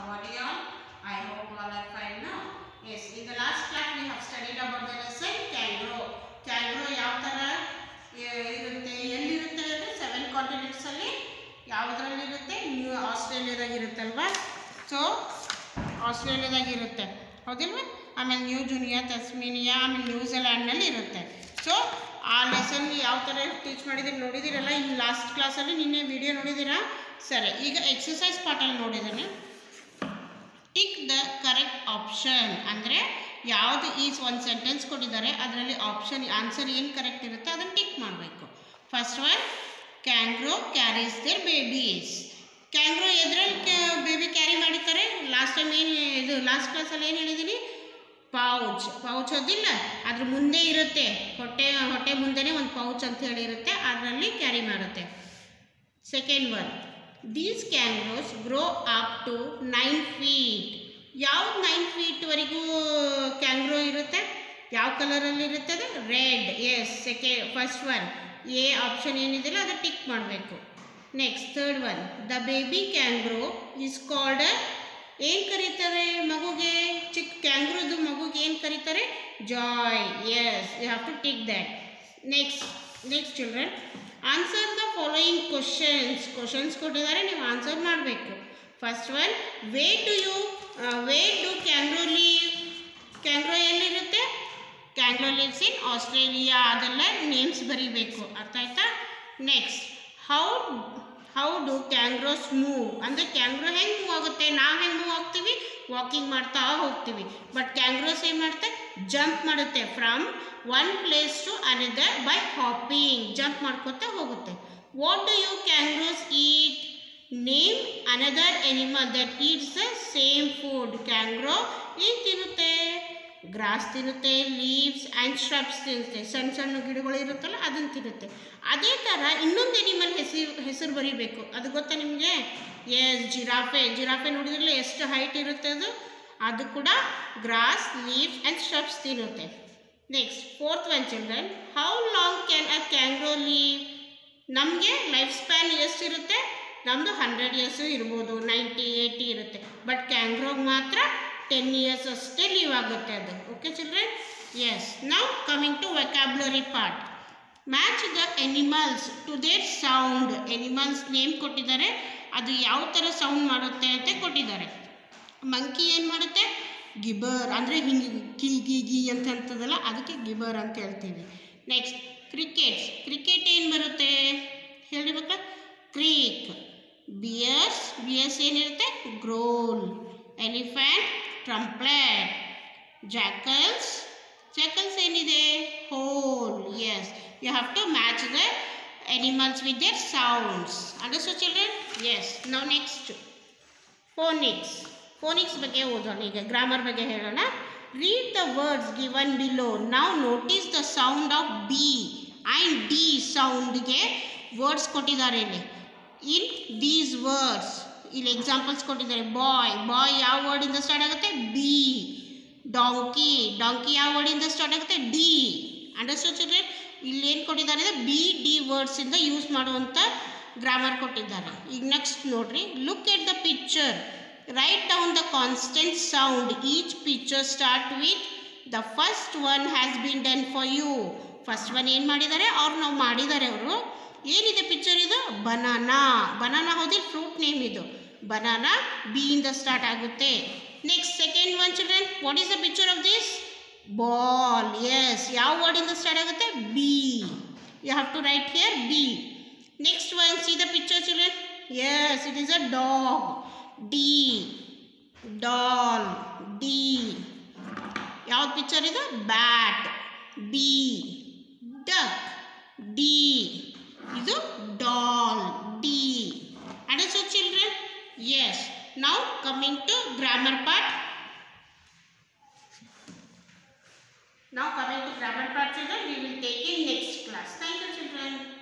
are you all? I hope all are fine now. Yes, in the last class we have studied about the lesson kangaroo. Kangaroo ಯಾವ ಥರ E- ಇರುತ್ತೆ ಎಲ್ಲಿರುತ್ತೆ ಅಂದರೆ seven continents ಅಲ್ಲಿ ಯಾವುದ್ರಲ್ಲಿ ಇರುತ್ತೆ new ಆಸ್ಟ್ರೇಲಿಯಾದಾಗ ಇರುತ್ತಲ್ವಾ ಸೊ ಆಸ್ಟ್ರೇಲಿಯಾದಾಗ ಇರುತ್ತೆ ಹೌದಿಲ್ವ ಆಮೇಲೆ ನ್ಯೂ ಜುನಿಯಾ ತಸ್ಮಿನಿಯಾ ಆಮೇಲೆ ನ್ಯೂಜಿಲ್ಯಾಂಡ್ನಲ್ಲಿ ಇರುತ್ತೆ ಸೊ ಆ ಲೆಸನ್ ಯಾವ ಥರ ಟೀಚ್ ಮಾಡಿದ್ದೀರಿ ನೋಡಿದ್ದೀರಲ್ಲ ಇನ್ನು ಲಾಸ್ಟ್ ಕ್ಲಾಸಲ್ಲಿ ನಿನ್ನೆ ವಿಡಿಯೋ ನೋಡಿದ್ದೀರಾ ಸರಿ ಈಗ ಎಕ್ಸಸೈಸ್ ಪಾರ್ಟಲ್ಲಿ ನೋಡಿದ್ದೇನೆ ಟಿಕ್ ದ ಕರೆಕ್ಟ್ ಆಪ್ಷನ್ ಅಂದರೆ ಯಾವುದು ಈ ಒಂದು ಸೆಂಟೆನ್ಸ್ ಕೊಟ್ಟಿದ್ದಾರೆ ಅದರಲ್ಲಿ ಆಪ್ಷನ್ ಆನ್ಸರ್ ಏನು ಕರೆಕ್ಟ್ ಇರುತ್ತೆ ಅದನ್ನು ಟಿಕ್ ಮಾಡಬೇಕು first one kangaroo carries their babies kangaroo ಎದ್ರಲ್ಲಿ ಬೇಬಿ ಕ್ಯಾರಿ ಮಾಡಿರ್ತಾರೆ ಲಾಸ್ಟ್ ಟೈಮ್ ಏನು ಇದು ಲಾಸ್ಟ್ ಕ್ಲಾಸಲ್ಲಿ ಏನು ಹೇಳಿದ್ದೀನಿ ಪೌಚ್ ಪೌಚ್ ಅದಿಲ್ಲ ಅದ್ರ ಮುಂದೆ ಇರುತ್ತೆ ಹೊಟ್ಟೆ ಹೊಟ್ಟೆ ಮುಂದೆನೇ ಒಂದು ಪೌಚ್ ಅಂತ ಹೇಳಿ ಇರುತ್ತೆ ಅದರಲ್ಲಿ ಕ್ಯಾರಿ ಮಾಡುತ್ತೆ second one these kangaroos grow up to nine feet ಯಾವ್ದು ನೈನ್ ಫೀಟ್ವರೆಗೂ ಕ್ಯಾಂಗ್ರೋ ಇರುತ್ತೆ ಯಾವ ಕಲರಲ್ಲಿ ಇರುತ್ತೆ ಅದು ರೆಡ್ ಎಸ್ ಸೆಕೆ ಫಸ್ಟ್ ಒನ್ ಎ ಆಪ್ಷನ್ ಏನಿದೆಯಲ್ಲ ಅದು ಟಿಕ್ ಮಾಡಬೇಕು next third one the baby kangaroo is called ಏನು ಕರೀತಾರೆ ಮಗುಗೆ ಚಿಕ್ಕ ಕ್ಯಾಂಗ್ರೋದು ಮಗುಗೆ ಏನು ಕರೀತಾರೆ joey yes you have to tick that next next children answer the following questions questions ಕೊಟ್ಟಿದ್ದಾರೆ ನೀವು ಆನ್ಸರ್ ಮಾಡಬೇಕು first one way to you way to kangaroo live kangaroo ಎಲ್ಲಿರುತ್ತೆ ಕ್ಯಾಂಗ್ರೋ ಲೀವ್ಸ್ ಇನ್ ಆಸ್ಟ್ರೇಲಿಯಾ ಅದೆಲ್ಲ ನೇಮ್ಸ್ ಬರೀಬೇಕು ಅರ್ಥ ಆಯ್ತಾ next how how do kangaroos move ಅಂದರೆ kangaroo ಹೆಂಗೆ ಮೂವ್ ಆಗುತ್ತೆ ನಾವು ಹೆಂಗೆ ಮೂವ್ ಆಗ್ತೀವಿ ವಾಕಿಂಗ್ ಮಾಡ್ತಾ ಹೋಗ್ತೀವಿ ಬಟ್ ಕ್ಯಾಂಗ್ರೋಸ್ ಏನು ಮಾಡುತ್ತೆ ಜಂಪ್ ಮಾಡುತ್ತೆ from one place to another by hopping jump ಮಾಡ್ಕೊತಾ ಹೋಗುತ್ತೆ what do you kangaroos eat name another animal that eats the same food kangaroo ಏನು ತಿನ್ನುತ್ತೆ ಗ್ರಾಸ್ ತಿನ್ನುತ್ತೆ ಲೀವ್ಸ್ ಆ್ಯಂಡ್ ಶ್ರಬ್ಸ್ ತಿನ್ನುತ್ತೆ ಸಣ್ಣ ಸಣ್ಣ ಗಿಡಗಳು ಇರುತ್ತಲ್ಲ ಅದನ್ನು ತಿನ್ನುತ್ತೆ ಅದೇ ಥರ ಇನ್ನೊಂದು ಎನಿಮಲ್ ಹೆಸರು ಹೆಸರು ಬರೀಬೇಕು ಅದು ಗೊತ್ತಾ ನಿಮಗೆ ಎಸ್ ಜಿರಾಫೆ ಜಿರಾಫೆ ನೋಡಿದ್ರಲ್ಲ ಎಷ್ಟು ಹೈಟ್ ಇರುತ್ತೆ ಅದು ಅದು ಕೂಡ ಗ್ರಾಸ್ ಲೀವ್ಸ್ ಆ್ಯಂಡ್ ಶ್ರಬ್ಸ್ ತಿನ್ನುತ್ತೆ next fourth one children how long can a kangaroo live ನಮಗೆ ಲೈಫ್ ಸ್ಪ್ಯಾನ್ ಎಷ್ಟಿರುತ್ತೆ ನಮ್ಮದು ಹಂಡ್ರೆಡ್ ಇಯರ್ಸು ಇರ್ಬೋದು ನೈಂಟಿ ಏಯ್ಟಿ ಇರುತ್ತೆ ಬಟ್ ಕ್ಯಾಂಗ್ರೋಗ್ ಮಾತ್ರ ಟೆನ್ ಇಯರ್ಸ್ ಅಷ್ಟೇ ಲೀವ್ ಆಗುತ್ತೆ ಅದು ಓಕೆ ಚಿಲ್ಡ್ರನ್ ಎಸ್ ನಾವು coming to vocabulary part match the animals to their sound animals name ಕೊಟ್ಟಿದ್ದಾರೆ ಅದು ಯಾವ ಥರ ಸೌಂಡ್ ಮಾಡುತ್ತೆ ಅಂತ ಕೊಟ್ಟಿದ್ದಾರೆ ಮಂಕಿ ಏನು ಮಾಡುತ್ತೆ ಗಿಬರ್ ಅಂದರೆ ಹಿಂಗೆ ಕಿ ಗಿ ಗಿ ಅಂತ ಅಂತದಲ್ಲ ಅದಕ್ಕೆ ಗಿಬರ್ ಅಂತ ಹೇಳ್ತೀವಿ ನೆಕ್ಸ್ಟ್ ಕ್ರಿಕೆಟ್ಸ್ ಕ್ರಿಕೆಟ್ ಏನು ಬರುತ್ತೆ ಹೇಳಿ ಮಕ್ಕಳ ಕ್ರೀಕ್ ಬಿಯರ್ಸ್ ಬಿಯರ್ಸ್ ಏನಿರುತ್ತೆ growl elephant trumpet jackals jackals ಏನಿದೆ howl yes you have to match the animals with their sounds understood children yes ನಾವು ನೆಕ್ಸ್ಟ್ ಫೋನಿಕ್ಸ್ ಫೋನಿಕ್ಸ್ ಬಗ್ಗೆ ಓದೋಣ ಈಗ ಗ್ರಾಮರ್ ಬಗ್ಗೆ ಹೇಳೋಣ read the words given below ನಾವು notice the sound of B and D ಸೌಂಡ್ಗೆ words ಕೊಟ್ಟಿದ್ದಾರೆ ಇಲ್ಲಿ ಇನ್ ದೀಸ್ ವರ್ಡ್ಸ್ ಇಲ್ಲಿ ಎಕ್ಸಾಂಪಲ್ಸ್ ಕೊಟ್ಟಿದ್ದಾರೆ ಬಾಯ್ ಬಾಯ್ ಯಾವ ವರ್ಡಿಂದ ಸ್ಟಾರ್ಟ್ ಆಗುತ್ತೆ ಬಿ ಡಾಂಕಿ ಡಾಂಕಿ ಯಾವ ವರ್ಡಿಂದ ಸ್ಟಾರ್ಟ್ ಆಗುತ್ತೆ ಡಿ ಅಂಡರ್ಸ್ಟು ಚಿಲ್ಡ್ರನ್ ಇಲ್ಲಿ ಏನು ಕೊಟ್ಟಿದ್ದಾರೆ ಅಂದರೆ ಬಿ ಡಿ ವರ್ಡ್ಸಿಂದ ಯೂಸ್ ಮಾಡುವಂಥ ಗ್ರಾಮರ್ ಕೊಟ್ಟಿದ್ದಾರೆ ಈಗ ನೆಕ್ಸ್ಟ್ ನೋಡ್ರಿ look at the picture write down the consonant sound each picture start with the first one has been done for you first one ಏನು ಮಾಡಿದ್ದಾರೆ ಅವ್ರು ನಾವು ಮಾಡಿದ್ದಾರೆ ಅವರು ಏನಿದೆ ಪಿಕ್ಚರ್ ಇದು ಬನಾನಾ ಬನಾನಾ ಹೌದಿಲ್ಲ ಫ್ರೂಟ್ ನೇಮ್ ಇದು ಬನಾನಾ ಬಿ ಇಂದ ಸ್ಟಾರ್ಟ್ ಆಗುತ್ತೆ next second one children what is the picture of this ball yes ಯಾವ ವರ್ಡಿಂದ ಸ್ಟಾರ್ಟ್ ಆಗುತ್ತೆ B you have to write here B next one see the picture children yes it is a dog D doll D ಯಾವ್ದು picture ಇದು bat B duck D ಇದು doll D understood children yes ನಾವು coming to grammar part now coming to grammar part children we will take in next class thank you children